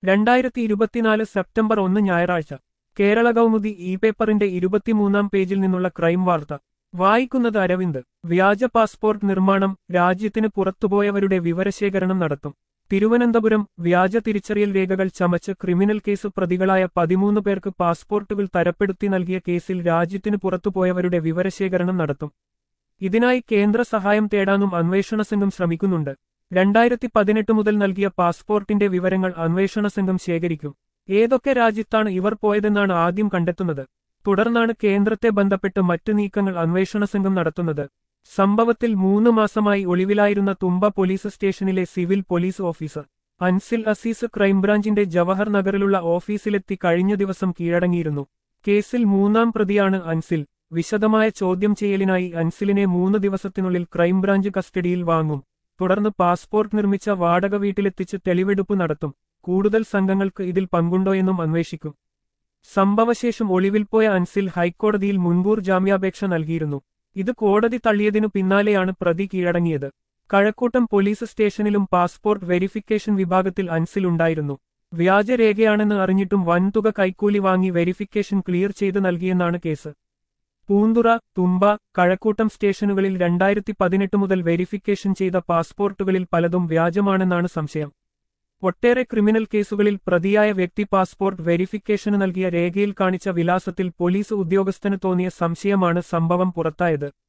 രണ്ടായിരത്തി ഇരുപത്തിനാല് സെപ്റ്റംബർ ഒന്ന് ഞായറാഴ്ച കേരള കൗമുദി ഇ പേപ്പറിന്റെ ഇരുപത്തിമൂന്നാം പേജിൽ നിന്നുള്ള ക്രൈം വാർത്ത വായിക്കുന്നത് അരവിന്ദ് വ്യാജ പാസ്പോർട്ട് നിർമ്മാണം രാജ്യത്തിന് പുറത്തുപോയവരുടെ വിവരശേഖരണം നടത്തും തിരുവനന്തപുരം വ്യാജ തിരിച്ചറിയൽ രേഖകൾ ചമച്ച് ക്രിമിനൽ കേസ് പ്രതികളായ പതിമൂന്ന് പേർക്ക് പാസ്പോർട്ടുകൾ തരപ്പെടുത്തി നൽകിയ കേസിൽ രാജ്യത്തിന് പുറത്തുപോയവരുടെ വിവരശേഖരണം നടത്തും ഇതിനായി കേന്ദ്ര സഹായം തേടാനും അന്വേഷണ സംഘം ശ്രമിക്കുന്നുണ്ട് രണ്ടായിരത്തി പതിനെട്ട് മുതൽ നൽകിയ പാസ്പോർട്ടിന്റെ വിവരങ്ങൾ അന്വേഷണ സംഘം ശേഖരിക്കും ഏതൊക്കെ രാജ്യത്താണ് ഇവർ പോയതെന്നാണ് ആദ്യം കണ്ടെത്തുന്നത് തുടർന്നാണ് കേന്ദ്രത്തെ ബന്ധപ്പെട്ട് മറ്റു നീക്കങ്ങൾ അന്വേഷണ സംഘം നടത്തുന്നത് സംഭവത്തിൽ മൂന്ന് മാസമായി ഒളിവിലായിരുന്ന തുമ്പ പോലീസ് സ്റ്റേഷനിലെ civil police officer Ansil Azeez ക്രൈംബ്രാഞ്ചിന്റെ ജവഹർ നഗറിലുള്ള ഓഫീസിലെത്തി കഴിഞ്ഞ ദിവസം കീഴടങ്ങിയിരുന്നു കേസിൽ മൂന്നാം പ്രതിയാണ് അൻസിൽ വിശദമായ ചോദ്യം ചെയ്യലിനായി അൻസിലിനെ മൂന്ന് ദിവസത്തിനുള്ളിൽ ക്രൈംബ്രാഞ്ച് കസ്റ്റഡിയിൽ വാങ്ങും തുടർന്ന് പാസ്പോർട്ട് നിർമ്മിച്ച വാടക വീട്ടിലെത്തിച്ച് തെളിവെടുപ്പ് നടത്തും കൂടുതൽ സംഘങ്ങൾക്ക് ഇതിൽ പങ്കുണ്ടോയെന്നും അന്വേഷിക്കും സംഭവശേഷം ഒളിവിൽ പോയ അൻസിൽ ഹൈക്കോടതിയിൽ മുൻകൂർ ജാമ്യാപേക്ഷ നൽകിയിരുന്നു ഇത് കോടതി തള്ളിയതിനു പിന്നാലെയാണ് പ്രതി കീഴടങ്ങിയത് കഴക്കൂട്ടം പോലീസ് സ്റ്റേഷനിലും പാസ്പോർട്ട് വെരിഫിക്കേഷൻ വിഭാഗത്തിൽ അൻസിൽ ഉണ്ടായിരുന്നു വ്യാജരേഖയാണെന്ന് അറിഞ്ഞിട്ടും വൻതുക കൈക്കൂലി വാങ്ങി വെരിഫിക്കേഷൻ ക്ലിയർ ചെയ്ത് നൽകിയെന്നാണ് കേസ് പൂന്തുറ തുമ്പ കഴക്കൂട്ടം സ്റ്റേഷനുകളിൽ രണ്ടായിരത്തി പതിനെട്ട് മുതൽ വെരിഫിക്കേഷൻ ചെയ്ത പാസ്പോർട്ടുകളിൽ പലതും വ്യാജമാണെന്നാണ് സംശയം ഒട്ടേറെ ക്രിമിനൽ കേസുകളിൽ പ്രതിയായ വ്യക്തി പാസ്പോർട്ട് വെരിഫിക്കേഷന് നൽകിയ രേഖയിൽ കാണിച്ച വിലാസത്തിൽ പോലീസ് ഉദ്യോഗസ്ഥന് തോന്നിയ സംശയമാണ് സംഭവം പുറത്തായത്